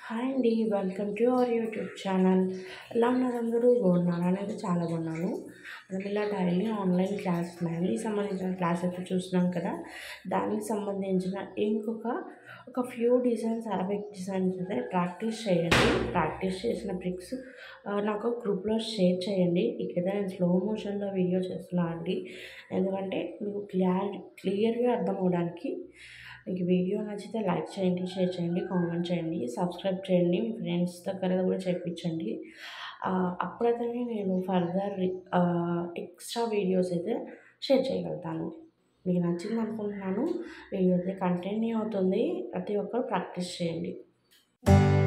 hi అండి welcome to our YouTube channel ఎలా ఉన్నారు అందరూ బాగున్నారా అనేది చాలా బాగున్నాను మనం ఇలా డైలీ ఆన్లైన్ క్లాస్ మెహందీకి సంబంధించిన క్లాస్ అయితే చూస్తున్నాం కదా దానికి సంబంధించిన ఇంకొక ఒక ఫ్యూ డిజైన్స్ అరబిక్ డిజైన్స్ అయితే ప్రాక్టీస్ చేయండి ప్రాక్టీస్ చేసిన బ్రిక్స్ నాకు గ్రూప్లో షేర్ చేయండి ఇక్కడైతే నేను స్లో మోషన్లో వీడియో చేస్తున్నాను అండి ఎందుకంటే మీకు క్లియర్ క్లియర్గా అర్థం అవడానికి మీకు వీడియో నచ్చితే లైక్ చేయండి షేర్ చేయండి కామెంట్ చేయండి సబ్స్క్రైబ్ చేయండి మీ ఫ్రెండ్స్ దగ్గర కూడా చేయించండి అప్పుడైతే నేను ఫర్దర్ ఎక్స్ట్రా వీడియోస్ అయితే షేర్ చేయగలుగుతాను మీకు నచ్చింది అనుకుంటున్నాను వీడియో అయితే కంటిన్యూ అవుతుంది ప్రతి ఒక్కరు ప్రాక్టీస్ చేయండి